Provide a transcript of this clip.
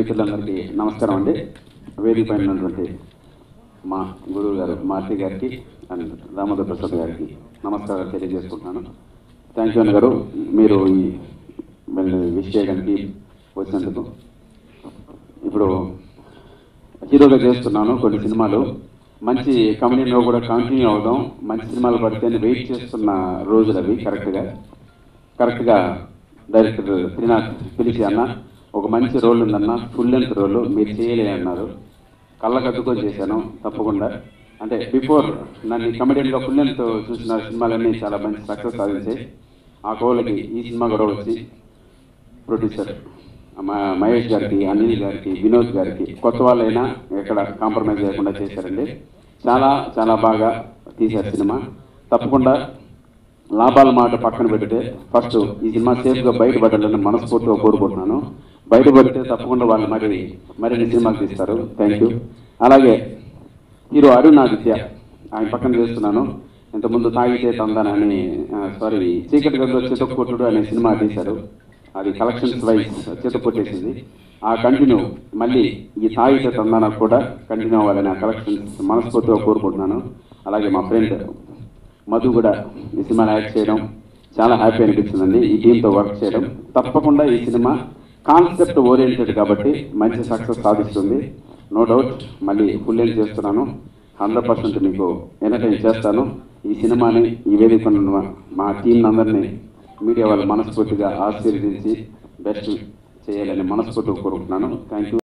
మిత్రులందరికీ నమస్కారం అండి వేదిక పైన ఉన్నటువంటి మా గురువు గారు మారుతి గారికి అండ్ దామోదర్ ప్రసాద్ గారికి నమస్కారాలు తెలియజేసుకుంటున్నాను థ్యాంక్ యూ అన్న గారు మీరు ఈ మళ్ళీ విష్ చేయడానికి వచ్చినందుకు ఇప్పుడు హీరోగా చేస్తున్నాను కొన్ని సినిమాలు మంచి కంపెనీలో కూడా కంటిన్యూ అవుదాం మంచి సినిమాలు పడితే అని వెయిట్ చేస్తున్న రోజులు అవి కరెక్ట్గా కరెక్ట్గా డైరెక్టర్ త్రినాథ్ పిలిచి అన్న ఒక మంచి రోల్ ఉందన్న ఫుల్ లెంత్ రోల్ మీరు చేయలే అన్నారు కళ్ళకు అద్దుకొని చేశాను తప్పకుండా అంటే బిఫోర్ నన్ను కమెడియన్గా ఫుల్ లెంత్ చూసిన సినిమాలన్నీ చాలా మంచి సక్సెస్ సాధించాయి ఆ కోళ్ళకి ఈ సినిమా కూడా వచ్చి ప్రొడ్యూసర్ మ- మహేష్ గారికి అనిల్ గారికి వినోద్ గారికి కొత్త వాళ్ళైనా ఎక్కడ కాంప్రమైజ్ చేయకుండా చేశారండి చాలా చాలా బాగా తీశారు సినిమా తప్పకుండా లాభాల మాట పక్కన పెడితే ఫస్ట్ ఈ సినిమా సేఫ్గా బయటపడాలని మనస్ఫూర్తిగా కోరుకుంటున్నాను బయటపడితే తప్పకుండా వాళ్ళు మరి మరిన్ని సినిమాలు తీస్తారు థ్యాంక్ యూ అలాగే హీరో అరుణ్ ఆదిత్య ఆయన పక్కన చేస్తున్నాను ఇంతకుముందు తాగితే తందానని సారీ చీకటి గదిలో చితకొట్టుడు అనే సినిమా తీశారు అది కలెక్షన్స్ వైజ్ చితకొట్టేసింది ఆ కంటిన్యూ మళ్ళీ ఈ తాగితే తందాన కూడా కంటిన్యూ అవ్వాలని ఆ కలెక్షన్స్ మనస్ఫూర్తిగా కోరుకుంటున్నాను అలాగే మా ఫ్రెండ్ మధు కూడా ఈ సినిమాలో యాక్ట్ చేయడం చాలా హ్యాపీ అనిపించిందండి ఈ టీంతో వర్క్ చేయడం తప్పకుండా ఈ సినిమా కాన్సెప్ట్ ఓరియంటెడ్ కాబట్టి మంచి సక్సెస్ సాధిస్తుంది నో డౌట్ మళ్ళీ ఫుల్ ఏం చేస్తున్నాను హండ్రెడ్ పర్సెంట్ మీకు ఎంటర్టైన్ చేస్తాను ఈ సినిమాని ఈ వేదిక ఉన్న మా టీం అందరినీ మీడియా వాళ్ళు మనస్ఫూర్తిగా ఆశీర్వదించి బెస్ట్ చేయాలని మనస్ఫూర్తిగా కోరుకుంటున్నాను థ్యాంక్ యూ